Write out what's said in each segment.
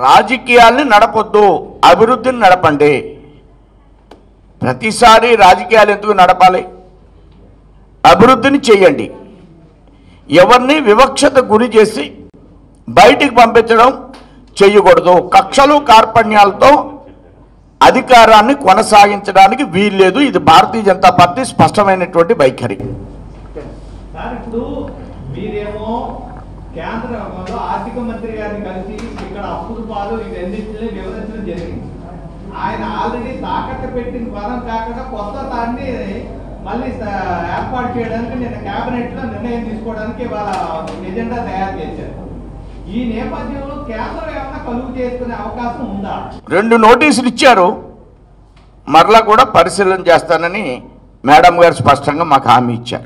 రాజకీయాల్ని నడపొద్దు అభివృద్ధిని నడపండి ప్రతిసారి రాజకీయాలు ఎందుకు నడపాలి అభివృద్ధిని చేయండి ఎవరిని వివక్షత గురి చేసి బయటికి పంపించడం చేయకూడదు కక్షలు కార్పణ్యాలతో అధికారాన్ని కొనసాగించడానికి వీల్లేదు ఇది భారతీయ జనతా పార్టీ స్పష్టమైనటువంటి వైఖరి సార్ ఇప్పుడు మీరేమో కేంద్రంలో ఆర్థిక మంత్రి గారిని కలిసి ఇక్కడ అప్పులు పాలు ఈ రెండింటిని వివరించడం జరిగింది ఆయన ఆల్రెడీ తాకట్టు పెట్టిన పదం కాకుండా కొత్త దాన్ని మళ్ళీ స- ఏర్పాటు చేయడానికి నిన్న కేబినెట్ లో నిర్ణయం తీసుకోవడానికి వాళ్ళ ఎజెండా తయారు చేశారు ఈ నేపథ్యంలో కేంద్రం ఏమైనా కలుగు చేసుకునే అవకాశం ఉందా రెండు నోటీసులు ఇచ్చారు మరలా కూడా పరిశీలన చేస్తానని మేడం గారు స్పష్టంగా మాకు హామీ ఇచ్చారు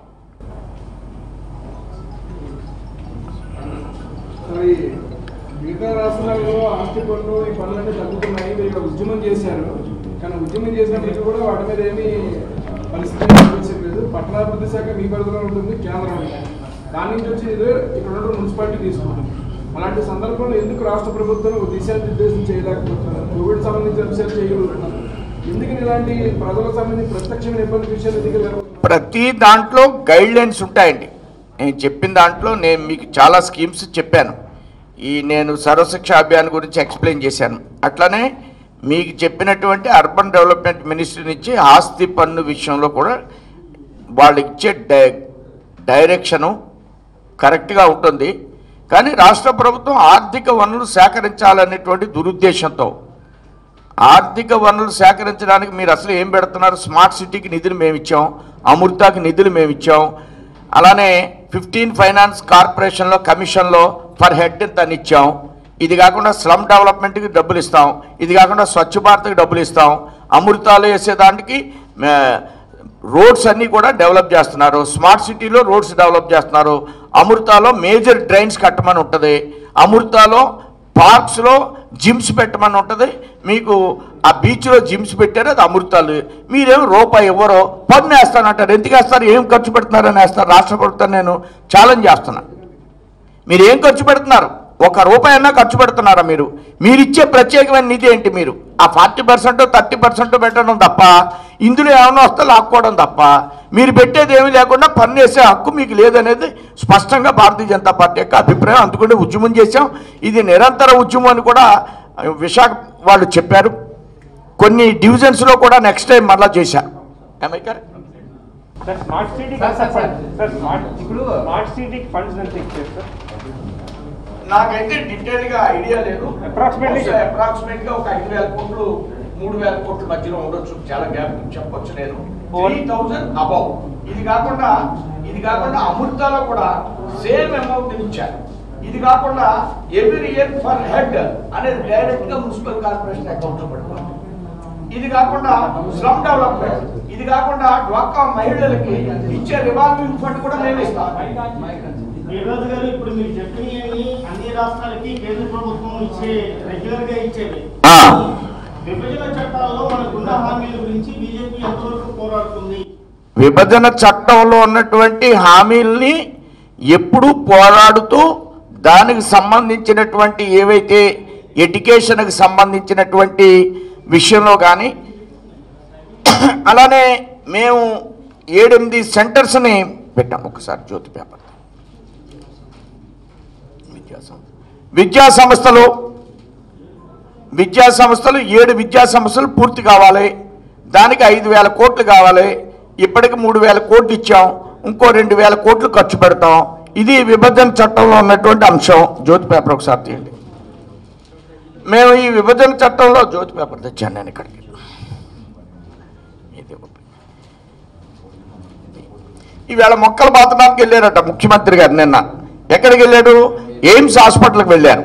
మరి మిగతా రాష్ట్రాల్లో ఆస్తి పన్ను ఈ పనులన్నీ తగ్గుతున్నాయి మీరు ఇక్కడ ఉద్యమం చేశారు కానీ ఉద్యమం చేసినప్పటికీ కూడా వాటి మీద ఏమీ పరిస్థితి కనిపించట్లేదు పట్టణాభివృద్ధి శాఖ మీ పరిధిలో ఉంటుంది కేంద్రం ఉంటుంది. దాని నుంచి వచ్చి ఇదే ఇక్కడ ఉన్న మున్సిపాలిటీ తీసుకుంటుంది అలాంటి సందర్భంలో ఎందుకు రాష్ట్ర ప్రభుత్వం ఒక దిశానిర్దేశం చేయలేకపోతున్నారు కోవిడ్ సంబంధించిన అంశాలు చేయగలుగుతున్నారు ఎందుకని ఇలాంటి ప్రజలకు సంబంధించి ప్రత్యక్షమైన ఇబ్బంది విషయాలు ఎందుకు ప్రతి దాంట్లో గైడ్ లైన్స్ ఉంటాయండి నేను చెప్పిన దాంట్లో నేను మీకు చాలా స్కీమ్స్ చెప్పాను ఈ నేను సర్వశిక్ష అభియాన్ గురించి ఎక్స్ప్లెయిన్ చేశాను అట్లానే మీకు చెప్పినటువంటి అర్బన్ డెవలప్మెంట్ మినిస్ట్రీ నుంచి ఆస్తి పన్ను విషయంలో కూడా వాళ్ళు ఇచ్చే డై డైరెక్షను కరెక్ట్గా ఉంటుంది కానీ రాష్ట్ర ప్రభుత్వం ఆర్థిక వనరులు సేకరించాలనేటువంటి దురుద్దేశంతో ఆర్థిక వనరులు సేకరించడానికి మీరు అసలు ఏం పెడుతున్నారు స్మార్ట్ సిటీకి నిధులు మేము ఇచ్చాం అమృతాకి నిధులు మేము ఇచ్చాం అలానే ఫిఫ్టీన్ ఫైనాన్స్ కార్పొరేషన్లో కమిషన్లో ఫర్ హెడ్ తను ఇచ్చాం ఇది కాకుండా స్లమ్ డెవలప్మెంట్కి డబ్బులు ఇస్తాం ఇది కాకుండా స్వచ్ఛ భారత్కి డబ్బులు ఇస్తాం అమృతాలు వేసేదానికి ఆ, రోడ్స్ అన్నీ కూడా డెవలప్ చేస్తున్నారు స్మార్ట్ సిటీలో రోడ్స్ డెవలప్ చేస్తున్నారు అమృతాలో మేజర్ డ్రైన్స్ కట్టమని ఉంటుంది అమృతాలో పార్క్స్లో జిమ్స్ పెట్టమని ఉంటుంది మీకు ఆ బీచ్లో జిమ్స్ పెట్టారు అది అమృతాలు మీరేం రూపాయి ఇవ్వరో పన్ను వేస్తానంటారు ఎందుకు వేస్తారు ఏం ఖర్చు పెడుతున్నారని వేస్తారు రాష్ట్ర ప్రభుత్వం నేను ఛాలెంజ్ చేస్తున్నా మీరు ఏం ఖర్చు పెడుతున్నారు ఒక రూపాయి అన్నా ఖర్చు పెడుతున్నారా మీరు మీరు ఇచ్చే ప్రత్యేకమైన నిధి ఏంటి మీరు ఆ ఫార్టీ పర్సెంట్ థర్టీ పర్సెంట్ పెట్టడం తప్ప ఇందులో ఏమైనా వస్తే లాక్కోవడం తప్ప మీరు పెట్టేది ఏమీ లేకుండా పన్ను వేసే హక్కు మీకు లేదనేది స్పష్టంగా భారతీయ జనతా పార్టీ యొక్క అభిప్రాయం అందుకనే ఉద్యమం చేశాం ఇది నిరంతర ఉద్యమం అని కూడా విశాఖ వాళ్ళు చెప్పారు కొన్ని డివిజన్స్లో కూడా నెక్స్ట్ టైం మరలా చేశారు Am I correct? Sir smart city sir, sir, sir. Sir smart ఇప్పుడు స్మార్ట్ సిటీకి ఫండ్స్ ఎంత ఇచ్చారు సార్ నాకైతే డీటెయిల్ గా ఐడియా లేదు Approximately. అప్రాక్సిమేట్ గా ఒక ఐదు వేల కోట్లు మూడు వేల కోట్ల మధ్యలో ఉండొచ్చు చాలా గ్యాప్ చెప్పొచ్చు నేను Four. త్రీ థౌజండ్ అబౌవ్ ఇది కాకుండా ఇది కాకుండా అమృతాలో కూడా సేమ్ అమౌంట్ ఇచ్చారు ఇది కాకుండా ఎవ్రీ ఇయర్ ఫర్ హెడ్ అనేది డైరెక్ట్ గా మున్సిపల్ కార్పొరేషన్ అకౌంట్ లో పడిపోతుంది ఇది కాకుండా స్లమ్ డెవలప్మెంట్ ఇది కాకుండా డ్వాక్రా మహిళలకి ఇచ్చే రివాల్వింగ్ ఫండ్ కూడా మేము ఇస్తాం శ్రీరాజు గారు ఇప్పుడు మీరు చెప్పినవి అన్ని రాష్ట్రాలకి కేంద్ర ప్రభుత్వం ఇచ్చే రెగ్యులర్ గా ఇచ్చేవి ఆ. విభజన చట్టాల్లో మనకున్న హామీల గురించి బీజేపీ ఎంతవరకు పోరాడుతుంది విభజన చట్టంలో ఉన్నటువంటి హామీల్ని ఎప్పుడూ పోరాడుతూ దానికి సంబంధించినటువంటి ఏవైతే ఎడ్యుకేషన్కి సంబంధించినటువంటి విషయంలో కానీ అలానే మేము ఏడెనిమిది సెంటర్స్ని పెట్టాం ఒకసారి జ్యోతి పేపర్ విద్యా సంస్థ విద్యా సంస్థలు విద్యా సంస్థలు ఏడు విద్యా సంస్థలు పూర్తి కావాలి దానికి ఐదు వేల కోట్లు కావాలి ఇప్పటికి మూడు వేల కోట్లు ఇచ్చాం ఇంకో రెండు వేల కోట్లు ఖర్చు పెడతాం ఇది విభజన చట్టంలో ఉన్నటువంటి అంశం జ్యోతి పేపర్ ఒకసారి తీయండి మేము ఈ విభజన చట్టంలో జ్యోతి పేపర్ తెచ్చాను నేను ఇక్కడికి ఇది ఒకటి. ఈవేళ మొక్కలు బాతడానికి వెళ్ళారట ముఖ్యమంత్రి గారు నిన్న ఎక్కడికి వెళ్ళాడు ఎయిమ్స్ హాస్పిటల్కి వెళ్ళారు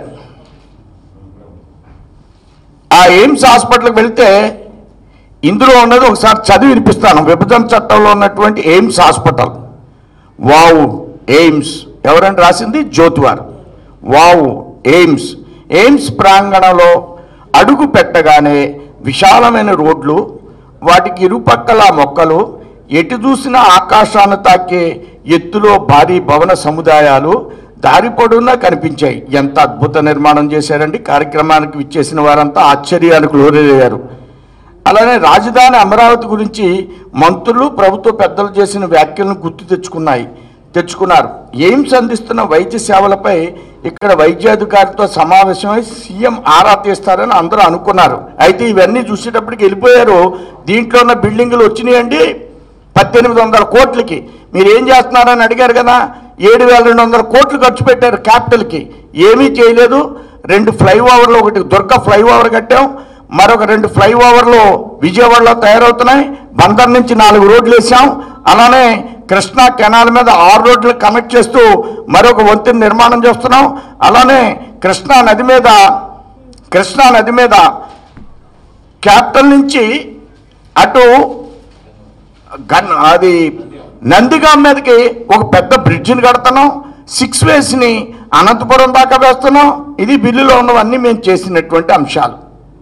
ఆ ఎయిమ్స్ హాస్పిటల్కి వెళ్తే ఇందులో ఉన్నది ఒకసారి చదివి వినిపిస్తాను విభజన చట్టంలో ఉన్నటువంటి ఎయిమ్స్ హాస్పిటల్ వావు ఎయిమ్స్ ఎవరండి రాసింది జ్యోతివారు వావు ఎయిమ్స్ ఎయిమ్స్ ప్రాంగణంలో అడుగు పెట్టగానే విశాలమైన రోడ్లు వాటికి ఇరుపక్కల మొక్కలు ఎటు చూసినా ఆకాశాన్ని తాకే ఎత్తులో భారీ భవన సముదాయాలు దారి పొడవునా కనిపించాయి ఎంత అద్భుత నిర్మాణం చేశారండి కార్యక్రమానికి విచ్చేసిన వారంతా ఆశ్చర్యానికి లోనయ్యారు అలానే రాజధాని అమరావతి గురించి మంత్రులు ప్రభుత్వ పెద్దలు చేసిన వ్యాఖ్యలను గుర్తు తెచ్చుకున్నాయి తెచ్చుకున్నారు ఎయిమ్స్ అందిస్తున్న వైద్య సేవలపై ఇక్కడ వైద్యాధికారితో సమావేశమై సీఎం ఆరా తీస్తారని అందరూ అనుకున్నారు అయితే ఇవన్నీ చూసేటప్పటికి వెళ్ళిపోయారు దీంట్లో ఉన్న బిల్డింగులు వచ్చినాయండి పద్దెనిమిది వందల కోట్లకి మీరు ఏం చేస్తున్నారని అడిగారు కదా ఏడు వేల రెండు వందల కోట్లు ఖర్చు పెట్టారు క్యాపిటల్కి ఏమీ చేయలేదు రెండు ఫ్లైఓవర్లు ఒకటి దుర్గ ఫ్లైఓవర్ కట్టాం మరొక రెండు ఫ్లైఓవర్లు విజయవాడలో తయారవుతున్నాయి బందర్ నుంచి నాలుగు రోడ్లు వేసాం అలానే కృష్ణా కెనాల్ మీద ఆరు రోడ్లు కనెక్ట్ చేస్తూ మరొక వంతెన నిర్మాణం చేస్తున్నాం అలానే కృష్ణా నది మీద కృష్ణా నది మీద క్యాపిటల్ నుంచి అటు గన్ అది నందిగాం మీదకి ఒక పెద్ద బ్రిడ్జిని కడుతున్నాం సిక్స్ వేస్ని అనంతపురం దాకా వేస్తున్నాం ఇది బిల్లులో ఉన్నవన్నీ మేము చేసినటువంటి అంశాలు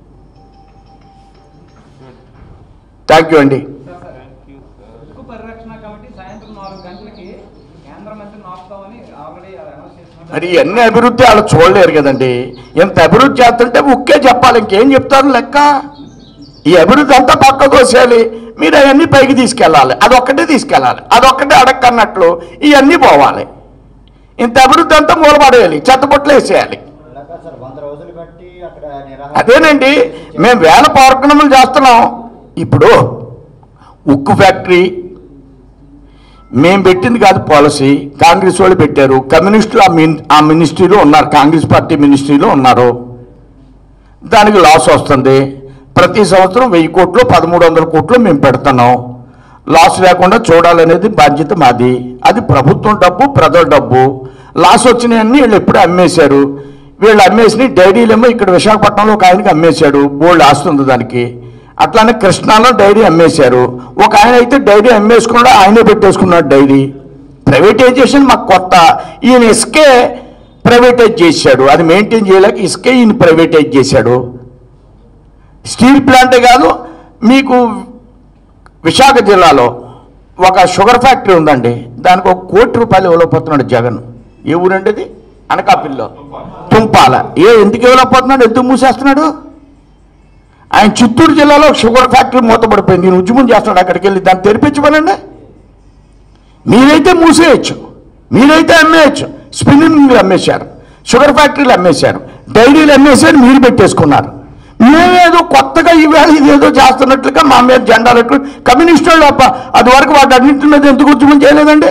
థ్యాంక్ యూ అండి ఉక్కు పరిరక్షణ కమిటీ సాయంత్రం నాలుగు గంటలకి కేంద్ర మంత్రిని ఆపుతామని ఆల్రెడీ అనౌన్స్ చేస్తున్నారు మరి ఇవన్నీ అభివృద్ధి వాళ్ళు చూడలేరు కదండి ఇంత అభివృద్ధి చేస్తుంటే ఉక్కే చెప్పాలి ఇంకేం చెప్తారు లెక్క ఈ అభివృద్ధి అంతా పక్క కోసేయాలి మీరు అవన్నీ పైకి తీసుకెళ్ళాలి అదొక్కటే తీసుకెళ్ళాలి అదొక్కటే అడక్కన్నట్లు ఇవన్నీ పోవాలి ఇంత అభివృద్ధి అంతా మూలపడేయాలి చెత్తపొట్లు వేసేయాలి అలాగా సార్ వంద రోజులు బట్టి అక్కడ నిరాహార అదేనండి మేము వేల పౌర్ణములు చేస్తున్నాం ఇప్పుడు ఉక్కు ఫ్యాక్టరీ మేము పెట్టింది కాదు పాలసీ కాంగ్రెస్ వాళ్ళు పెట్టారు కమ్యూనిస్టులు ఆ మిన్ ఆ మినిస్ట్రీలో ఉన్నారు కాంగ్రెస్ పార్టీ మినిస్ట్రీలో ఉన్నారు దానికి లాస్ వస్తుంది ప్రతి సంవత్సరం వెయ్యి కోట్లు పదమూడు వందల కోట్లు మేము పెడుతున్నాం లాస్ లేకుండా చూడాలనేది బాధ్యత మాది అది ప్రభుత్వం డబ్బు ప్రజల డబ్బు లాస్ వచ్చినాయన్నీ వీళ్ళు ఎప్పుడూ అమ్మేశారు వీళ్ళు అమ్మేసి డైరీలేమో ఇక్కడ విశాఖపట్నంలో ఒక ఆయనకి అమ్మేశాడు బోల్డ్ ఆస్తుంది దానికి అట్లానే కృష్ణాలో డైరీ అమ్మేశారు ఒక ఆయన అయితే డైరీ అమ్మేసుకున్నాడు ఆయనే పెట్టేసుకున్నాడు డైరీ ప్రైవేటైజేషన్ మాకు కొత్త ఈయన ఇసుకే ప్రైవేటైజ్ చేశాడు అది మెయింటైన్ చేయలేక ఇసుకే ఈయన ప్రైవేటైజ్ చేశాడు స్టీల్ ప్లాంటే కాదు మీకు విశాఖ జిల్లాలో ఒక షుగర్ ఫ్యాక్టరీ ఉందండి దానికి ఒక కోటి రూపాయలు ఇవ్వలేకపోతున్నాడు జగన్ ఏ ఊరండి అది అనకాపల్లిలో తుంపాల ఏ ఎందుకు ఇవ్వలేకపోతున్నాడు ఎందుకు మూసేస్తున్నాడు ఆయన చిత్తూరు జిల్లాలో ఒక షుగర్ ఫ్యాక్టరీ మూతపడిపోయింది నేను ఉద్యమం చేస్తున్నాడు అక్కడికి వెళ్ళి దాన్ని తెరిపించమనండి మీరైతే మూసేయచ్చు మీరైతే అమ్మేయచ్చు స్పిన్నింగ్ మిల్లు అమ్మేశారు షుగర్ ఫ్యాక్టరీలు అమ్మేశారు డైరీలు అమ్మేశారు మీరు పెట్టేసుకున్నారు మేమేదో కొత్తగా ఈవేళ ఇదేదో చేస్తున్నట్లుగా మా మీద జెండాలు ఎట్టు కమ్యూనిస్ట్ వాళ్ళు అప్ప అది వరకు వాటి అన్నింటి మీద ఎందుకు ఉద్యమం చేయలేదండి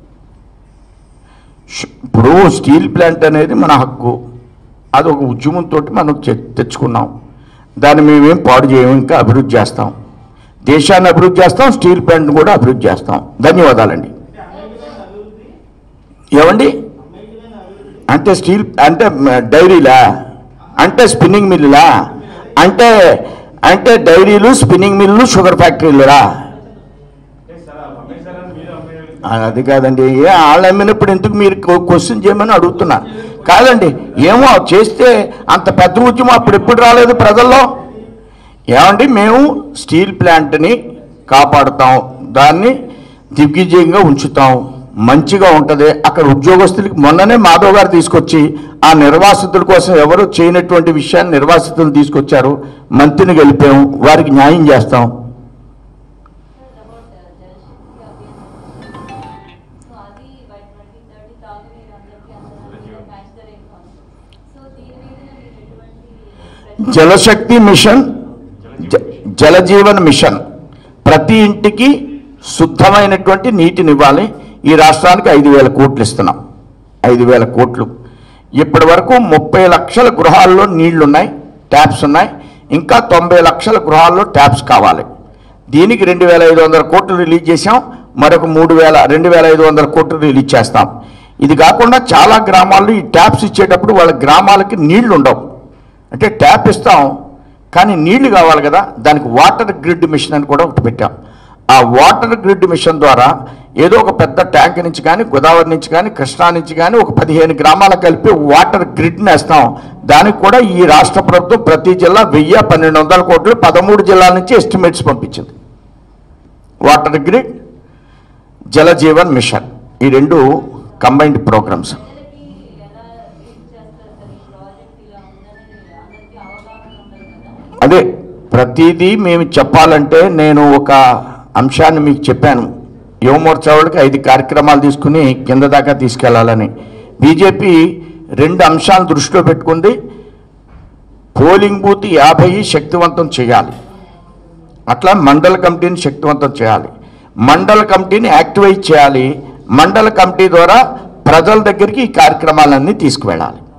ష్- ఇప్పుడు స్టీల్ ప్లాంట్ అనేది మన హక్కు అది ఒక ఉద్యమంతో మనం చె- తెచ్చుకున్నాం దాన్ని మేమేం పాడు చేయము ఇంకా అభివృద్ధి చేస్తాం దేశాన్ని అభివృద్ధి చేస్తాం స్టీల్ ప్లాంట్ని కూడా అభివృద్ధి చేస్తాం ధన్యవాదాలండి ఏమండి అంటే స్టీల్ అంటే మ- డైరీలా అంటే స్పిన్నింగ్ మిల్లులా అంటే అంటే డైరీలు స్పిన్నింగ్ మిల్లు షుగర్ ఫ్యాక్టరీలురా అది కాదండి ఏ వాళ్ళు అమ్మినప్పుడు ఎందుకు మీరు క్వశ్చన్ చేయమని అడుగుతున్నా కాదండి ఏమో చేస్తే అంత పెద్ద ఉద్యమం అప్పుడు ఎప్పుడు రాలేదు ప్రజల్లో ఏమండి మేము స్టీల్ ప్లాంట్ని కాపాడుతాం దాన్ని దిగ్విజయంగా ఉంచుతాం మంచిగా ఉంటుంది అక్కడ ఉద్యోగస్తులకి మొన్ననే మాధవ్ గారు తీసుకొచ్చి ఆ నిర్వాసితుల కోసం ఎవరు చేయనటువంటి విషయాన్ని నిర్వాసితులు తీసుకొచ్చారు మంత్రిని గెలిపాం వారికి న్యాయం చేస్తాం సో అది బై ట్వంటీ థర్టీ తాగునీరు అందరికీ అందరం మ్యాచ్ ద రేట్ సో దీని మీద మీరు ఎటువంటి జలశక్తి మిషన్ జ- జలజీవన్ మిషన్ ప్రతి ఇంటికి శుద్ధమైనటువంటి నీటిని ఇవ్వాలి ఈ రాష్ట్రానికి ఐదు వేల కోట్లు ఇస్తున్నాం ఐదు వేల కోట్లు ఇప్పటి వరకు ముప్పై లక్షల గృహాల్లో నీళ్లు ఉన్నాయి ట్యాప్స్ ఉన్నాయి ఇంకా తొంభై లక్షల గృహాల్లో ట్యాప్స్ కావాలి దీనికి రెండు వేల ఐదు వందల కోట్లు రిలీజ్ చేశాం మరొక మూడు వేల రెండు వేల ఐదు వందల కోట్లు రిలీజ్ చేస్తాం ఇది కాకుండా చాలా గ్రామాల్లో ఈ ట్యాప్స్ ఇచ్చేటప్పుడు వాళ్ళ గ్రామాలకి నీళ్లు ఉండవు అంటే ట్యాప్ ఇస్తాం కానీ నీళ్లు కావాలి కదా దానికి వాటర్ గ్రిడ్ మిషన్ అని కూడా ఒకటి పెట్టాం ఆ వాటర్ గ్రిడ్ మిషన్ ద్వారా ఏదో ఒక పెద్ద ట్యాంక్ నుంచి కానీ గోదావరి నుంచి కానీ కృష్ణా నుంచి కానీ ఒక పదిహేను గ్రామాలకు కలిపి వాటర్ గ్రిడ్ని వేస్తాం దానికి కూడా ఈ రాష్ట్ర ప్రభుత్వం ప్రతి జిల్లా వెయ్యి పన్నెండు వందల కోట్లు పదమూడు జిల్లాల నుంచి ఎస్టిమేట్స్ పంపించింది వాటర్ గ్రిడ్ జలజీవన్ మిషన్ ఈ రెండు కంబైన్డ్ ప్రోగ్రామ్స్ ప్రజలకి అదే ప్రతిదీ మేము చెప్పాలంటే నేను ఒక అంశాన్ని మీకు చెప్పాను యువమోర్చా వాళ్ళకి ఐదు కార్యక్రమాలు తీసుకుని కింద దాకా తీసుకెళ్లాలని బీజేపీ రెండు అంశాలను దృష్టిలో పెట్టుకుంది పోలింగ్ బూత్ యాభై శక్తివంతం చేయాలి అట్లా మండల కమిటీని శక్తివంతం చేయాలి మండల కమిటీని యాక్టివేట్ చేయాలి మండల కమిటీ ద్వారా ప్రజల దగ్గరికి ఈ కార్యక్రమాలన్నీ తీసుకువెళ్ళాలి